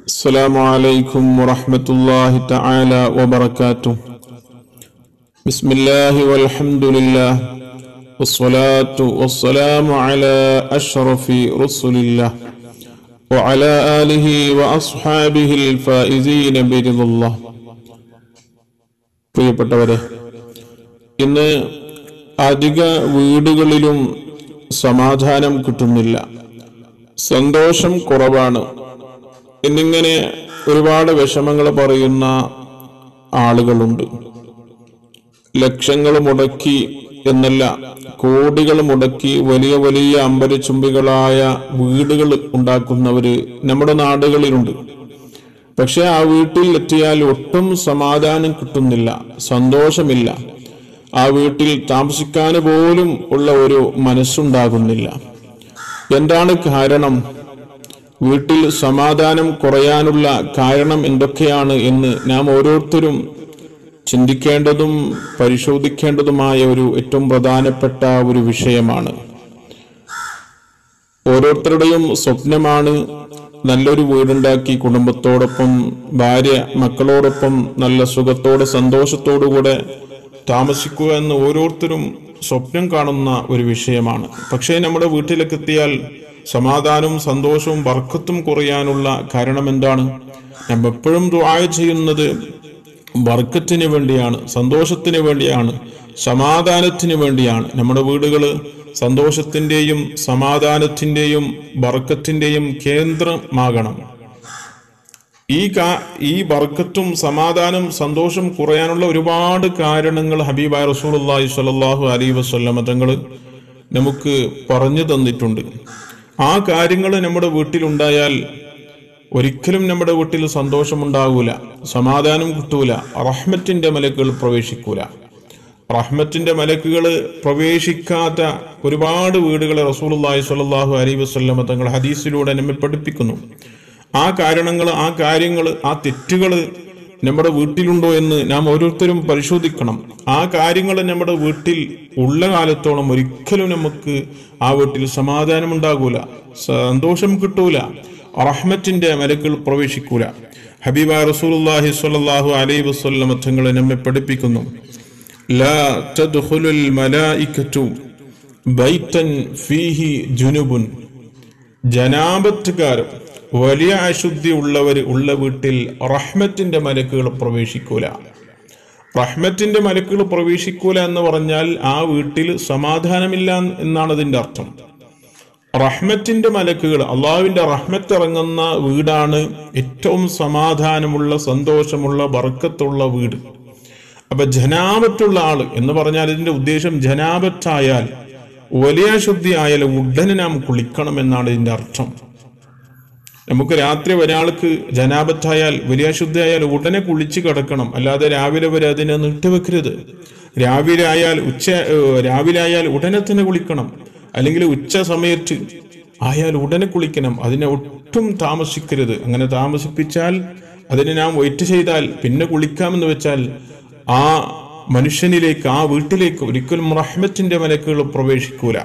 السلام عليكم ورحمة الله تعالى وبركاته بسم الله والحمد لله والصلاة والسلام على أشرف رسل الله وعلى آله وأصحابه الفائزين برضا الله പ്രിയപ്പെട്ടവരെ ഇന്ന് അധിക വീടുകളിലും സമാധാനം കിട്ടുന്നില്ല സന്തോഷം കുറവാണ് എന്നിങ്ങനെ ഒരുപാട് വിഷമങ്ങൾ പറയുന്ന ആളുകളുണ്ട് ലക്ഷങ്ങൾ മുടക്കി എന്നല്ല കോടികൾ മുടക്കി വലിയ വലിയ അമ്പരച്ചുംബികളായ വീടുകൾ ഉണ്ടാക്കുന്നവര് നമ്മുടെ നാടുകളിലുണ്ട് പക്ഷെ ആ വീട്ടിൽ എത്തിയാൽ ഒട്ടും സമാധാനം കിട്ടുന്നില്ല സന്തോഷമില്ല ആ വീട്ടിൽ താമസിക്കാൻ പോലും ഉള്ള ഒരു മനസ്സുണ്ടാകുന്നില്ല എന്താണ് കാരണം വീട്ടിൽ സമാധാനം കുറയാനുള്ള കാരണം എന്തൊക്കെയാണ് എന്ന് നാം ഓരോരുത്തരും ചിന്തിക്കേണ്ടതും പരിശോധിക്കേണ്ടതുമായ ഒരു ഏറ്റവും പ്രധാനപ്പെട്ട ഒരു വിഷയമാണ് ഓരോരുത്തരുടെയും സ്വപ്നമാണ് നല്ലൊരു വീടുണ്ടാക്കി കുടുംബത്തോടൊപ്പം ഭാര്യ മക്കളോടൊപ്പം നല്ല സുഖത്തോടെ സന്തോഷത്തോടുകൂടെ താമസിക്കുക എന്ന് ഓരോരുത്തരും സ്വപ്നം കാണുന്ന ഒരു വിഷയമാണ് പക്ഷേ നമ്മുടെ വീട്ടിലേക്ക് എത്തിയാൽ സമാധാനവും സന്തോഷവും വർക്കത്തും കുറയാനുള്ള കാരണം എന്താണ് നാം എപ്പോഴും ദുആ ചെയ്യുന്നത് വർക്കത്തിന് വേണ്ടിയാണ് സന്തോഷത്തിന് വേണ്ടിയാണ് സമാധാനത്തിന് വേണ്ടിയാണ് നമ്മുടെ വീടുകൾ സന്തോഷത്തിന്റെയും സമാധാനത്തിന്റെയും ബർക്കത്തിന്റെയും കേന്ദ്രമാകണം ഈ കാ ഈ ബർക്കത്തും സമാധാനം സന്തോഷം കുറയാനുള്ള ഒരുപാട് കാരണങ്ങൾ ഹബീബായ റസൂലുള്ളാഹി സ്വല്ലല്ലാഹു അലൈഹി വസല്ലമ തങ്ങൾ നമുക്ക് പറഞ്ഞു തന്നിട്ടുണ്ട് ആ കാര്യങ്ങൾ നമ്മുടെ വീട്ടിലുണ്ടായാൽ ഒരിക്കലും നമ്മുടെ വീട്ടിൽ സന്തോഷമുണ്ടാകൂല സമാധാനം കിട്ടൂല റഹ്മത്തിന്റെ മലക്കുകൾ പ്രവേശിക്കൂല റഹ്മത്തിന്റെ മലക്കുകൾ പ്രവേശിക്കാത്ത ഒരുപാട് വീടുകളെ റസൂലുള്ളാഹി സ്വല്ലല്ലാഹു അലൈഹി വസല്ലമ തങ്ങൾ ഹദീസിലൂടെ നമ്മെ പഠിപ്പിക്കുന്നു ആ കാരണങ്ങൾ ആ കാര്യങ്ങൾ ആ തെറ്റുകൾ നമ്മുടെ വീട്ടിലുണ്ടോ എന്ന് നാം ഓരോരുത്തരും പരിശോധിക്കണം ആ കാര്യങ്ങൾ നമ്മുടെ വീട്ടിൽ ഉള്ള കാലത്തോളം ഒരിക്കലും നമുക്ക് ആ വീട്ടിൽ സമാധാനം ഉണ്ടാകൂല സന്തോഷം കിട്ടൂല റഹ്മത്തിന്റെ മലക്കുകൾ പ്രവേശിക്കൂല ഹബീബ റസൂലുള്ളാഹി സ്വല്ലല്ലാഹു അലൈഹി വസല്ലമ തങ്ങളെ നമ്മെ പഠിപ്പിക്കുന്നു ലാ തദ്ഖുലുൽ മലായികതു ബൈതൻ ഫീഹി ജുനുബുൻ ജനാപത്തുകാരും വലിയ അശുദ്ധി ഉള്ളവർ ഉള്ള വീട്ടിൽ റഹ്മത്തിന്റെ മലക്കുകൾ പ്രവേശിക്കൂല റഹ്മത്തിന്റെ മലക്കുകൾ പ്രവേശിക്കൂല എന്ന് പറഞ്ഞാൽ ആ വീട്ടിൽ സമാധാനമില്ല എന്നാണ് അതിന്റെ അർത്ഥം റഹ്മത്തിന്റെ മലക്കുകൾ അള്ളാഹുവിന്റെ റഹ്മത്ത് ഇറങ്ങുന്ന വീടാണ് ഏറ്റവും സമാധാനമുള്ള സന്തോഷമുള്ള ബർക്കത്തുള്ള വീട് അപ്പൊ ജനാപത്തുള്ള ആള് എന്ന് പറഞ്ഞാൽ ഇതിന്റെ ഉദ്ദേശം ജനാപത്തായാൽ വലിയ ശുദ്ധി ആയാൽ ഉടനെ നാം കുളിക്കണം എന്നാണ് ഇതിന്റെ അർത്ഥം നമുക്ക് രാത്രി ഒരാൾക്ക് ജനാപത്തായാൽ വലിയ ശുദ്ധിയായാൽ ഉടനെ കുളിച്ച് കിടക്കണം അല്ലാതെ രാവിലെ വരെ അതിനെ നീട്ടിവെക്കരുത് രാവിലെ ആയാൽ ഉച്ച ഏഹ്, രാവിലെ ആയാൽ ഉടനെ തന്നെ കുളിക്കണം അല്ലെങ്കിൽ ഉച്ച സമയത്ത് ആയാൽ ഉടനെ കുളിക്കണം അതിനെ ഒട്ടും താമസിക്കരുത് അങ്ങനെ താമസിപ്പിച്ചാൽ അതിനെ നാം വെയിറ്റ് ചെയ്താൽ പിന്നെ കുളിക്കാമെന്ന് വെച്ചാൽ ആ മനുഷ്യനിലേക്ക് ആ വീട്ടിലേക്ക് ഒരിക്കലും റഹ്മത്തിന്റെ മലക്കുകൾ പ്രവേശിക്കൂല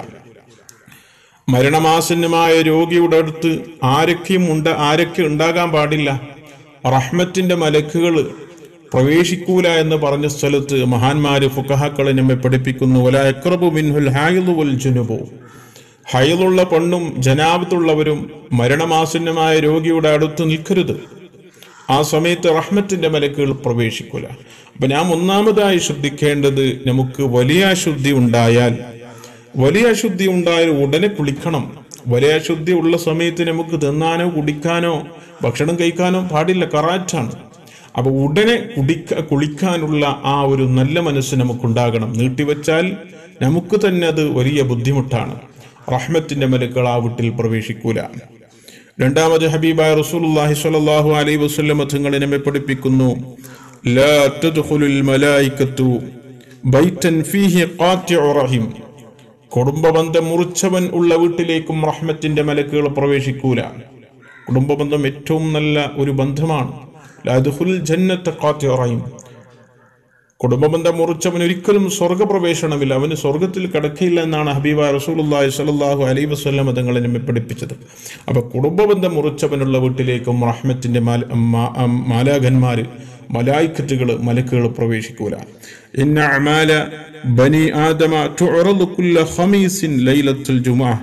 മരണമാസന്നമായ രോഗിയുടെ അടുത്ത് ആരൊക്കെയും ഉണ്ട് ആരൊക്കെ ഉണ്ടാകാൻ പാടില്ല റഹ്മത്തിന്റെ മലക്കുകൾ പ്രവേശിക്കൂല എന്ന് പറഞ്ഞ സ്ഥലത്ത് മഹാന്മാര് ഫുക്കഹാക്കളെ നമ്മെ പഠിപ്പിക്കുന്നു വല അക്രബു മിൻഹുൽ ഹായിദു വൽ ജുനുബു ഹൈലുള്ള പെണ്ണും ജനാബത്തുള്ളവരും മരണമാസന്നമായ രോഗിയുടെ അടുത്ത് നിൽക്കരുത് ആ സമയത്ത് റഹ്മത്തിന്റെ മലക്കുകൾ പ്രവേശിക്കൂല അപ്പൊ നാം ഒന്നാമതായി ശ്രദ്ധിക്കേണ്ടത് നമുക്ക് വലിയ അശുദ്ധി ഉണ്ടായാൽ വലിയ അശുദ്ധി ഉണ്ടായാൽ ഉടനെ കുളിക്കണം വലിയ അശുദ്ധി ഉള്ള സമയത്ത് നമുക്ക് തിന്നാനോ കുടിക്കാനോ ഭക്ഷണം കഴിക്കാനോ പാടില്ല കറാറ്റാണ് അപ്പൊ ഉടനെ കുടിക്ക കുളിക്കാനുള്ള ആ ഒരു നല്ല മനസ്സ് നമുക്കുണ്ടാകണം നീട്ടിവെച്ചാൽ നമുക്ക് തന്നെ അത് വലിയ ബുദ്ധിമുട്ടാണ് റഹ്മത്തിന്റെ മലക്കൾ ആ വീട്ടിൽ പ്രവേശിക്കൂല രണ്ടാമത് ഹബീബായ റസൂലുള്ളാഹി സ്വല്ലല്ലാഹു അലൈഹി വസല്ലം തങ്ങളെ നമ്മെ പഠിപ്പിക്കുന്നു ലാ തദ്ഖുലുൽ മലായികത്തു ബൈതൻ ഫീഹി ഖാത്തിഉ റഹിം കുടുംബബന്ധം മുറിച്ചവൻ ഉള്ള വീട്ടിലേക്കും റഹ്മത്തിന്റെ മലക്കുകൾ പ്രവേശിക്കൂല കുടുംബബന്ധം ഏറ്റവും നല്ല ഒരു ബന്ധമാണ് ലാ യദ്ഖുൽ ജന്നത്ത ഖാത്തിഉ റഹിം കുടുംബബന്ധം മുറിച്ചവൻ ഒരിക്കലും സ്വർഗപ്രവേശനമില്ല അവന് സ്വർഗത്തിൽ കിടക്കയില്ല എന്നാണ് ഹബീബ റസൂലുള്ളാഹി സ്വല്ലല്ലാഹു അലൈഹി വസല്ലം തങ്ങളെ നമ്മെ പഠിപ്പിച്ചത് അപ്പൊ കുടുംബബന്ധം മുറിച്ചവനുള്ള വീട്ടിലേക്കും റഹ്മത്തിന്റെ മാല- മാ- മാലാഖന്മാര് മലായിക്കറ്റുകൾ മലക്കുകൾ പ്രവേശിക്കൂല ഇന്ന അമാല ബനി ആദമ തുഅറദു കുല്ല ഖമീസിൻ ലൈലത്തുൽ ജുമുഅ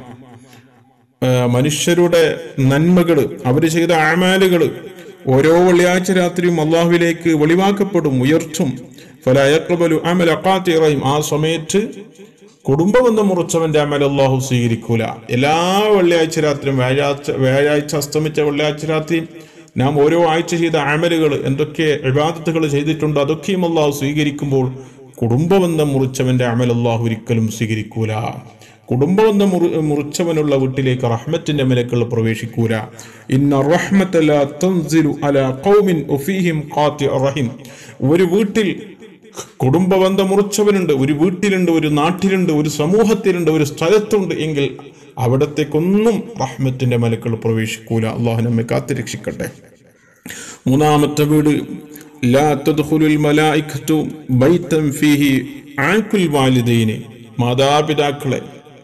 ആ, മനുഷ്യരുടെ നന്മകൾ അവർ ചെയ്ത ആമാലുകൾ ഓരോ വെള്ളിയാഴ്ച രാത്രിയും അള്ളാഹുവിലേക്ക് വെളിവാക്കപ്പെടും ഉയർത്തും ഫലയക്കബലു അമൽ അക്കാത്തിറയും ആ സമയത്ത് കുടുംബബന്ധം മുറിച്ചവന്റെ അമൽ അള്ളാഹു സ്വീകരിക്കൂല എല്ലാ വെള്ളിയാഴ്ച രാത്രിയും വ്യാഴാഴ്ച വ്യാഴാഴ്ച അസ്തമിച്ച വെള്ളിയാഴ്ച രാത്രിയും നാം ഓരോ ആഴ്ച ചെയ്ത അമലുകൾ എന്തൊക്കെ വിവാദത്തുകൾ ചെയ്തിട്ടുണ്ടോ അതൊക്കെയും അള്ളാഹു സ്വീകരിക്കുമ്പോൾ കുടുംബബന്ധം മുറിച്ചവന്റെ അമൽ അള്ളാഹു ഒരിക്കലും സ്വീകരിക്കൂല കുടുംബബന്ധം മുറി മുറിച്ചവനുള്ള വീട്ടിലേക്ക് റഹ്മത്തിന്റെ മലക്കൾ പ്രവേശിക്കൂല ഇന്ന റഹ്മത്ത ലാ തൻസിലു അലാ ഖൗമിൻ വഫീഹിം ഖാത്തിഉ റഹിം ഒരു വീട്ടിൽ കുടുംബബന്ധം മുറിച്ചവനുണ്ട് ഒരു വീട്ടിലുണ്ട് ഒരു നാട്ടിലുണ്ട് ഒരു സമൂഹത്തിലുണ്ട് ഒരു സ്ഥലത്തുണ്ട് എങ്കിൽ അവിടത്തേക്കൊന്നും റഹ്മത്തിന്റെ മലക്കൾ പ്രവേശിക്കൂല അള്ളാഹു നമ്മെ കാത്തുരക്ഷിക്കട്ടെ മൂന്നാമത്തെ വീട് ലാ തദ്ഖുലുൽ മലായികത്തു ബൈതൻ ഫീഹി ആൻകുൽ വാലിദൈനി മാതാപിതാക്കളെ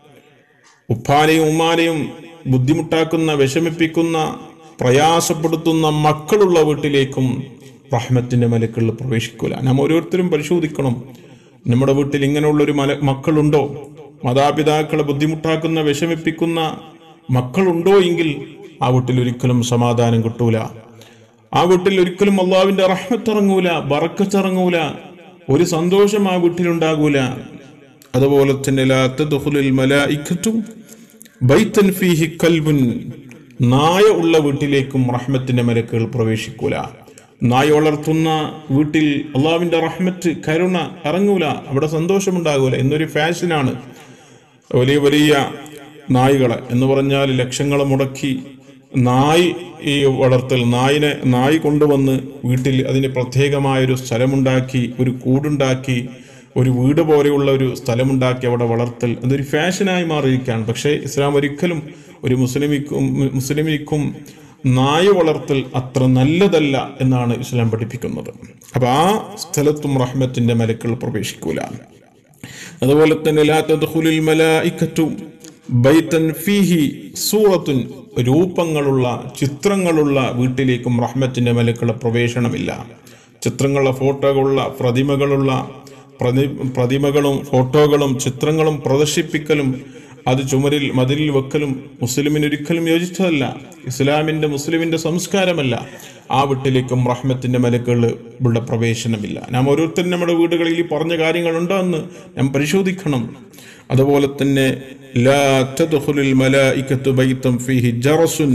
ഉപ്പാനെയും ഉമ്മാനെയും ബുദ്ധിമുട്ടാക്കുന്ന വിഷമിപ്പിക്കുന്ന പ്രയാസപ്പെടുത്തുന്ന മക്കളുള്ള വീട്ടിലേക്കും റഹ്മത്തിന്റെ മലക്കളിൽ പ്രവേശിക്കൂല നാം ഓരോരുത്തരും പരിശോധിക്കണം നമ്മുടെ വീട്ടിൽ ഇങ്ങനെയുള്ളൊരു മല മക്കളുണ്ടോ മാതാപിതാക്കളെ ബുദ്ധിമുട്ടാക്കുന്ന വിഷമിപ്പിക്കുന്ന മക്കളുണ്ടോ എങ്കിൽ ആ വീട്ടിൽ ഒരിക്കലും സമാധാനം കിട്ടൂല ആ വീട്ടിൽ ഒരിക്കലും അള്ളാവിന്റെ റഹ്മത്തിറങ്ങൂല ബറക്കത്തിറങ്ങൂല ഒരു സന്തോഷം ആ വീട്ടിലുണ്ടാകൂല അതുപോലെ തന്നെ ലാ തദ്ഖുലുൽ മലായികത്തു ബൈത്തൻ ഫീഹി കൽബുൻ നായ ഉള്ള വീട്ടിലേക്കും റഹ്മത്തിന്റെ മലക്കുകൾ പ്രവേശിക്കൂല നായ വളർത്തുന്ന വീട്ടിൽ അള്ളാവിന്റെ റഹ്മത്ത് കരുണ ഇറങ്ങൂല അവിടെ സന്തോഷമുണ്ടാകൂല എന്നൊരു ഫാഷനാണ് വലിയ വലിയ നായ്കളെ എന്ന് പറഞ്ഞാൽ ലക്ഷങ്ങൾ മുടക്കി നായ് ഈ വളർത്തൽ നായിനെ നായ് കൊണ്ടുവന്ന് വീട്ടിൽ അതിന് പ്രത്യേകമായ ഒരു സ്ഥലമുണ്ടാക്കി ഒരു കൂടുണ്ടാക്കി ഒരു വീട് പോലെയുള്ള ഒരു സ്ഥലമുണ്ടാക്കി അവിടെ വളർത്തൽ അതൊരു ഫാഷനായി മാറിയിരിക്കുകയാണ് പക്ഷേ ഇസ്ലാം ഒരിക്കലും ഒരു മുസ്ലിമിക്കും മുസ്ലിമിക്കും നായ വളർത്തൽ അത്ര നല്ലതല്ല എന്നാണ് ഇസ്ലാം പഠിപ്പിക്കുന്നത് അപ്പൊ ആ സ്ഥലത്തും റഹ്മത്തിന്റെ മലക്കൾ പ്രവേശിക്കൂല അതുപോലെ തന്നെ ലാ തദ്ഖുലുൽ മലായികത്തു ബൈതൻ ഫീഹി സൂറത്തുൻ രൂപങ്ങളുള്ള ചിത്രങ്ങളുള്ള വീട്ടിലേക്കും റഹ്മത്തിന്റെ മലക്കുള്ള പ്രവേശനമില്ല ചിത്രങ്ങളുള്ള ഫോട്ടോകളുള്ള പ്രതിമകളുള്ള പ്രതി പ്രതിമകളും ഫോട്ടോകളും ചിത്രങ്ങളും പ്രദർശിപ്പിക്കലും അത് ചുമരിൽ മതിലിൽ വെക്കലും മുസ്ലിമിന് ഒരിക്കലും യോജിച്ചതല്ല ഇസ്ലാമിന്റെ മുസ്ലിമിന്റെ സംസ്കാരമല്ല ആ വീട്ടിലേക്കും റഹ്മത്തിന്റെ മലക്കുകൾ ഇവിടെ പ്രവേശനമില്ല നാം ഓരോരുത്തരും നമ്മുടെ വീടുകളിൽ ഈ പറഞ്ഞ കാര്യങ്ങളുണ്ടോ എന്ന് നാം പരിശോധിക്കണം അതുപോലെ തന്നെ ലാ തദ്ഖുലുൽ മലായികത്തു ബൈത്തൻ ഫീഹി ജറസുൻ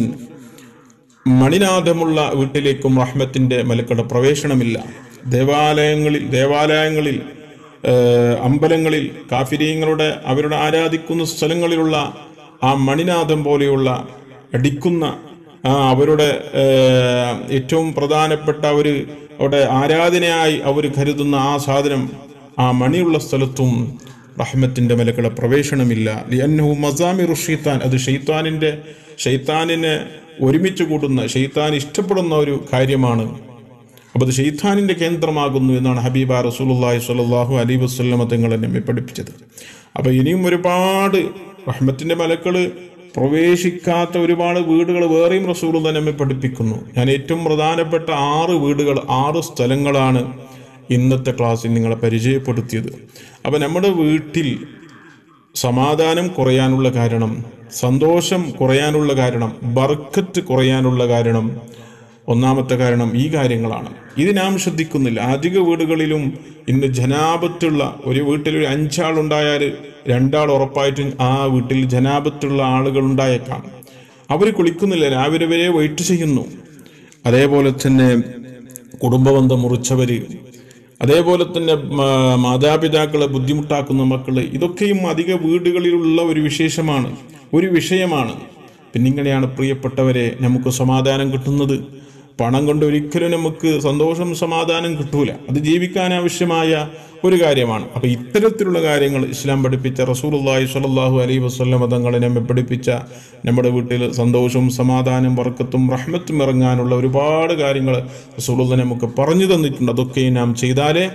മണിനാഥമുള്ള വീട്ടിലേക്കും റഹ്മത്തിന്റെ മലക്കുടെ പ്രവേശനമില്ല ദേവാലയങ്ങളിൽ ദേവാലയങ്ങളിൽ ഏഹ്, അമ്പലങ്ങളിൽ കാഫിരീങ്ങളുടെ അവരുടെ ആരാധിക്കുന്ന സ്ഥലങ്ങളിലുള്ള ആ മണിനാഥം പോലെയുള്ള അടിക്കുന്ന ആ അവരുടെ ഏഹ്, ഏറ്റവും പ്രധാനപ്പെട്ട ഒരു അവിടെ ആരാധനയായി അവർ കരുതുന്ന ആ സാധനം ആ മണിയുള്ള സ്ഥലത്തും റഹ്മത്തിന്റെ മലക്കുടെ പ്രവേശനമില്ല ലിയന്നഹു മസാമിറു ഷെയ്ത്താൻ അത് ഷെയ്ത്താനിന്റെ ഷെയ്ത്താനിനെ ഒരുമിച്ച് കൂട്ടുന്ന ഷെയ്ത്താൻ ഇഷ്ടപ്പെടുന്ന ഒരു കാര്യമാണ് അപ്പോൾ അത് ഷെയ്ത്താനിന്റെ കേന്ദ്രമാകുന്നു എന്നാണ് ഹബീബ റസൂലുള്ളാഹി സ്വല്ലല്ലാഹു അലൈഹി വസല്ലമ തങ്ങൾ നമ്മെ പഠിപ്പിച്ചത് അപ്പോൾ ഇനിയും ഒരുപാട് റഹ്മത്തിന്റെ മലക്കള് പ്രവേശിക്കാത്ത ഒരുപാട് വീടുകൾ വേറെയും റസൂലുള്ള നമ്മെ പഠിപ്പിക്കുന്നു ഞാൻ ഏറ്റവും പ്രധാനപ്പെട്ട ആറ് വീടുകൾ ആറ് സ്ഥലങ്ങളാണ് ഇന്നത്തെ ക്ലാസ്സിൽ നിങ്ങളെ പരിചയപ്പെടുത്തിയത് അപ്പോൾ നമ്മുടെ വീട്ടിൽ സമാധാനം കുറയാനുള്ള കാരണം സന്തോഷം കുറയാനുള്ള കാരണം ബർക്കത്ത് കുറയാനുള്ള കാരണം ഒന്നാമത്തെ കാരണം ഈ കാര്യങ്ങളാണ് ഇത് നാം ശ്രദ്ധിക്കുന്നില്ല അധിക വീടുകളിലും ഇന്ന് ജനാപത്തുള്ള ഒരു വീട്ടിൽ ഒരു അഞ്ചാളുണ്ടായാൽ രണ്ടാൾ ഉറപ്പായിട്ടും ആ വീട്ടിൽ ജനാപത്തുള്ള ആളുകൾ ഉണ്ടായേക്കാം അവർ കുളിക്കുന്നില്ല രാവിലെ വരെ വെയിറ്റ് ചെയ്യുന്നു അതേപോലെ തന്നെ കുടുംബബന്ധം മുറിച്ചവര് അതേപോലെ തന്നെ മാ- മാതാപിതാക്കളെ ബുദ്ധിമുട്ടാക്കുന്ന മക്കള് ഇതൊക്കെയും അധിക വീടുകളിലുള്ള ഒരു വിശേഷമാണ് ഒരു വിഷയമാണ് പിന്നെ ഇങ്ങനെയാണ് പ്രിയപ്പെട്ടവരെ നമുക്ക് സമാധാനം കിട്ടുന്നത് പണം കൊണ്ട് ഒരിക്കലും നമുക്ക് സന്തോഷം സമാധാനം കിട്ടൂല അത് ജീവിക്കാൻ ആവശ്യമായ ഒരു കാര്യമാണ് അപ്പൊ ഇത്തരത്തിലുള്ള കാര്യങ്ങൾ ഇസ്ലാം പഠിപ്പിച്ച റസൂലുള്ളാഹി സ്വല്ലല്ലാഹു അലൈഹി വസല്ലം തങ്ങളെ നമ്മെ പഠിപ്പിച്ച നമ്മുടെ വീട്ടിൽ സന്തോഷവും സമാധാനം വർക്കത്തും റഹ്മത്തും ഇറങ്ങാനുള്ള ഒരുപാട് കാര്യങ്ങൾ റസൂലുള്ള നമുക്ക് പറഞ്ഞു തന്നിട്ടുണ്ട് അതൊക്കെ നാം ചെയ്താലേ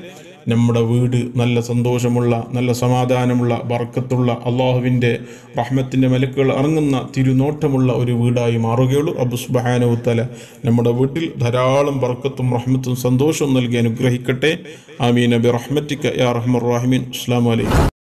നമ്മുടെ വീട് നല്ല സന്തോഷമുള്ള നല്ല സമാധാനമുള്ള ബർക്കത്തുള്ള അള്ളാഹുവിൻ്റെ റഹ്മത്തിൻ്റെ മലക്കുകൾ ഇറങ്ങുന്ന തിരുനോട്ടമുള്ള ഒരു വീടായി മാറുകയുള്ളൂ അബു സുബാനുത്തല നമ്മുടെ വീട്ടിൽ ധാരാളം ബർക്കത്തും റഹ്മത്തും സന്തോഷവും നൽകി അനുഗ്രഹിക്കട്ടെ ആമീൻ നബി റഹ്മറ്റിക്ക യാ റഹ്മർ റാഹിമീൻ അസ്സാം വലൈക്കും